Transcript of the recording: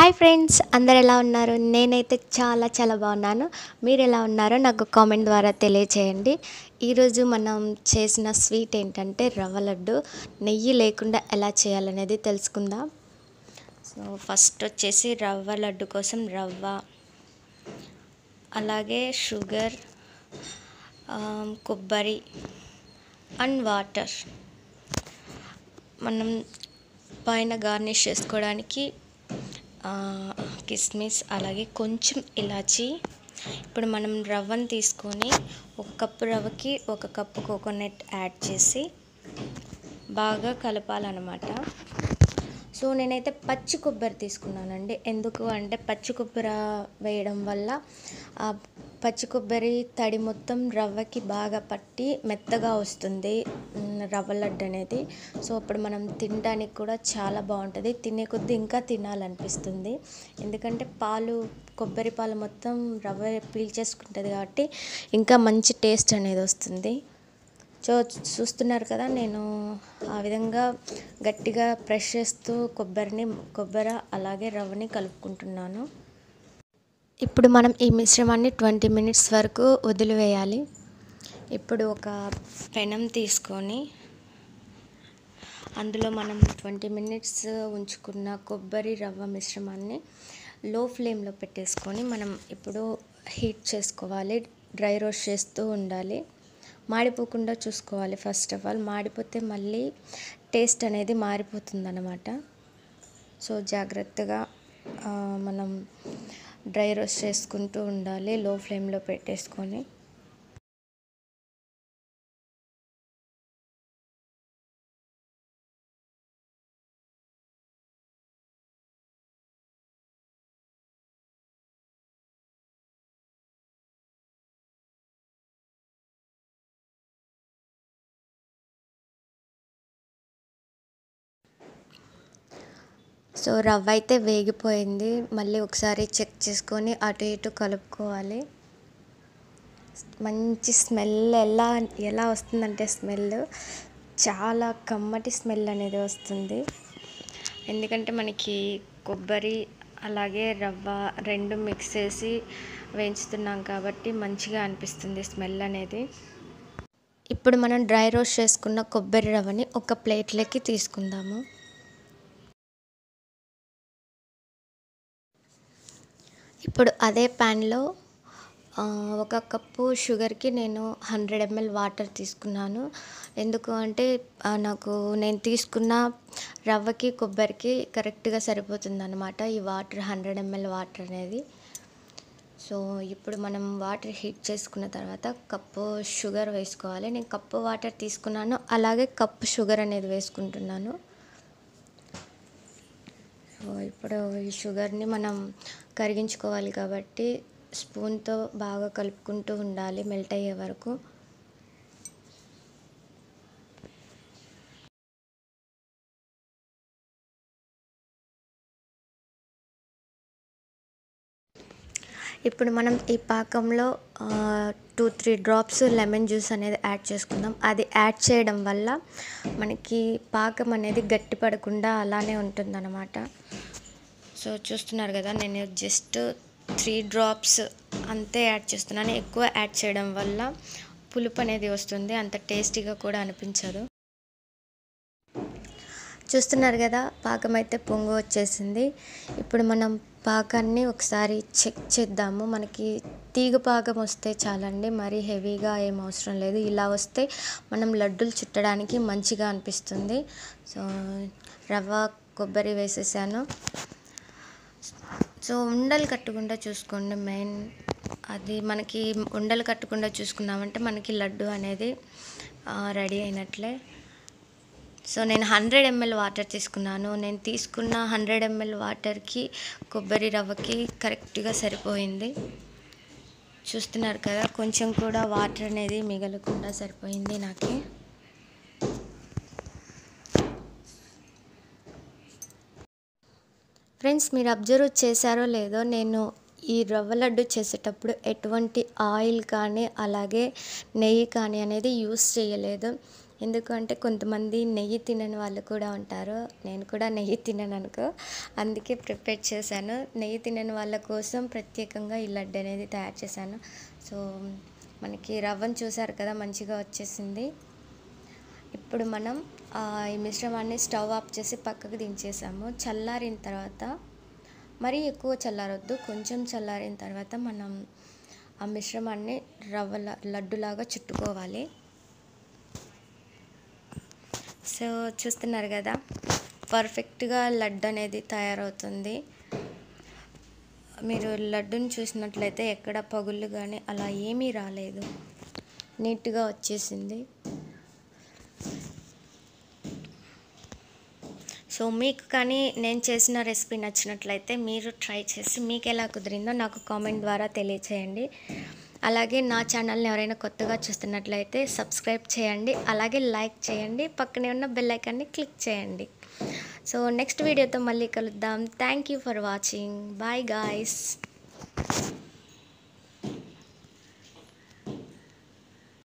hi friends అందరు ఎలా ఉన్నారు నేనైతే చాలా చాలా బాగున్నాను మీరు ఎలా ఉన్నారో నాకు కామెంట్ ద్వారా తెలియచేయండి ఈరోజు మనం చేసిన స్వీట్ ఏంటంటే రవ్వ లడ్డు నెయ్యి లేకుండా ఎలా చేయాలనేది తెలుసుకుందాం సో ఫస్ట్ వచ్చేసి రవ్వ లడ్డు కోసం రవ్వ అలాగే షుగర్ కొబ్బరి అండ్ వాటర్ మనం పైన గార్నిష్ చేసుకోవడానికి కిస్మిస్ అలాగే కొంచెం ఇలాచి ఇప్పుడు మనం రవ్వను తీసుకొని ఒక కప్పు రవ్వకి ఒక కప్పు కోకోనట్ యాడ్ చేసి బాగా కలపాలన్నమాట సో నేనైతే పచ్చి కొబ్బరి తీసుకున్నానండి ఎందుకు అంటే పచ్చి కొబ్బరి వేయడం వల్ల ఆ పచ్చి కొబ్బరి తడి మొత్తం రవ్వకి బాగా పట్టి మెత్తగా వస్తుంది రవ్వ లడ్డు అనేది సో అప్పుడు మనం తినడానికి కూడా చాలా బాగుంటుంది తినే కొద్దీ ఇంకా తినాలనిపిస్తుంది ఎందుకంటే పాలు కొబ్బరి పాలు మొత్తం రవ్వ పీల్చేసుకుంటుంది కాబట్టి ఇంకా మంచి టేస్ట్ అనేది వస్తుంది సో చూస్తున్నారు కదా నేను ఆ విధంగా గట్టిగా ప్రెష్ చేస్తూ కొబ్బరిని కొబ్బరి అలాగే రవ్వని కలుపుకుంటున్నాను ఇప్పుడు మనం ఈ మిశ్రమాన్ని ట్వంటీ మినిట్స్ వరకు వదిలివేయాలి ఇప్పుడు ఒక పెనం తీసుకొని అందులో మనం ట్వంటీ మినిట్స్ ఉంచుకున్న కొబ్బరి రవ్వ మిశ్రమాన్ని లో ఫ్లేమ్లో పెట్టేసుకొని మనం ఇప్పుడు హీట్ చేసుకోవాలి డ్రై రోస్ట్ చేస్తూ ఉండాలి మాడిపోకుండా చూసుకోవాలి ఫస్ట్ ఆఫ్ ఆల్ మాడిపోతే మళ్ళీ టేస్ట్ అనేది మారిపోతుంది అన్నమాట సో జాగ్రత్తగా మనం డ్రై రోస్ట్ చేసుకుంటూ ఉండాలి లో ఫ్లేమ్లో పెట్టేసుకొని సో రవ్వ అయితే వేగిపోయింది మళ్ళీ ఒకసారి చెక్ చేసుకొని అటు ఇటు కలుపుకోవాలి మంచి స్మెల్ ఎలా ఎలా వస్తుందంటే స్మెల్ చాలా కమ్మటి స్మెల్ అనేది వస్తుంది ఎందుకంటే మనకి కొబ్బరి అలాగే రవ్వ రెండు మిక్స్ చేసి వేయించుతున్నాం కాబట్టి మంచిగా అనిపిస్తుంది స్మెల్ అనేది ఇప్పుడు మనం డ్రై రోస్ట్ చేసుకున్న కొబ్బరి రవ్వని ఒక ప్లేట్లోకి తీసుకుందాము ఇప్పుడు అదే ప్యాన్లో ఒక కప్పు షుగర్కి నేను హండ్రెడ్ ఎంఎల్ వాటర్ తీసుకున్నాను ఎందుకు అంటే నాకు నేను తీసుకున్న రవ్వకి కొబ్బరికి కరెక్ట్గా సరిపోతుంది అనమాట ఈ వాటర్ హండ్రెడ్ ఎంఎల్ వాటర్ అనేది సో ఇప్పుడు మనం వాటర్ హీట్ చేసుకున్న తర్వాత కప్పు షుగర్ వేసుకోవాలి నేను కప్పు వాటర్ తీసుకున్నాను అలాగే కప్పు షుగర్ అనేది వేసుకుంటున్నాను సో ఇప్పుడు ఈ షుగర్ని మనం కరిగించుకోవాలి కాబట్టి స్పూన్తో బాగా కలుపుకుంటూ ఉండాలి మెల్ట్ అయ్యే వరకు ఇప్పుడు మనం ఈ పాకంలో two three drops lemon juice అనేది యాడ్ చేసుకుందాం అది యాడ్ చేయడం వల్ల మనకి పాకం అనేది గట్టి పడకుండా అలానే ఉంటుందన్నమాట సో చూస్తున్నారు కదా నేను జస్ట్ త్రీ డ్రాప్స్ అంతే యాడ్ చేస్తున్నాను ఎక్కువ యాడ్ చేయడం వల్ల పులుపు అనేది వస్తుంది అంత టేస్టీగా కూడా అనిపించదు చూస్తున్నారు కదా పాకం అయితే పొంగు వచ్చేసింది ఇప్పుడు మనం పాకాన్ని ఒకసారి చెక్ చేద్దాము మనకి తీగ పాకం వస్తే చాలండి మరీ హెవీగా ఏం అవసరం లేదు ఇలా వస్తే మనం లడ్డూలు చుట్టడానికి మంచిగా అనిపిస్తుంది సో రవ్వ కొబ్బరి వేసేసాను సో ఉండలు కట్టకుండా చూసుకోండి మెయిన్ అది మనకి ఉండలు కట్టకుండా చూసుకున్నామంటే మనకి లడ్డు అనేది రెడీ అయినట్లే సో నేను హండ్రెడ్ ఎంఎల్ వాటర్ తీసుకున్నాను నేను తీసుకున్న హండ్రెడ్ ఎంఎల్ వాటర్కి కొబ్బరి రవ్వకి కరెక్ట్గా సరిపోయింది చూస్తున్నారు కదా కొంచెం కూడా వాటర్ అనేది మిగలకుండా సరిపోయింది నాకు ఫ్రెండ్స్ మీరు అబ్జర్వ్ చేశారో లేదో నేను ఈ రవ్వ లడ్డు చేసేటప్పుడు ఎటువంటి ఆయిల్ కానీ అలాగే నెయ్యి కానీ అనేది యూస్ చేయలేదు ఎందుకంటే కొంతమంది నెయ్యి తినని వాళ్ళు కూడా ఉంటారు నేను కూడా నెయ్యి తినను అనుకో అందుకే ప్రిపేర్ చేశాను నెయ్యి తినని వాళ్ళ కోసం ప్రత్యేకంగా ఈ లడ్డు అనేది తయారు చేశాను సో మనకి రవ్వను చూసారు కదా మంచిగా వచ్చేసింది ఇప్పుడు మనం ఆ, ఈ మిశ్రమాన్ని స్టవ్ ఆఫ్ చేసి పక్కకు దించేసాము చల్లారిన తర్వాత మరీ ఎక్కువ చల్లారొద్దు కొంచెం చల్లారిన తర్వాత మనం ఆ మిశ్రమాన్ని రవ్వ లడ్డులాగా చుట్టుకోవాలి సో చూస్తున్నారు కదా పర్ఫెక్ట్గా లడ్డు అనేది తయారవుతుంది మీరు లడ్డుని చూసినట్లయితే ఎక్కడ పగుళ్ళు కానీ అలా ఏమీ రాలేదు నీట్గా వచ్చేసింది సో మీకు కానీ నేను చేసిన రెసిపీ నచ్చినట్లయితే మీరు ట్రై చేసి మీకు ఎలా కుదిరిందో నాకు కామెంట్ ద్వారా తెలియచేయండి అలాగే నా ఛానల్ని ఎవరైనా కొత్తగా చూస్తున్నట్లయితే సబ్స్క్రైబ్ చేయండి అలాగే లైక్ చేయండి పక్కనే ఉన్న బెల్ ఐకాన్ని క్లిక్ చేయండి సో నెక్స్ట్ వీడియోతో మళ్ళీ కలుద్దాం thank you for watching bye guys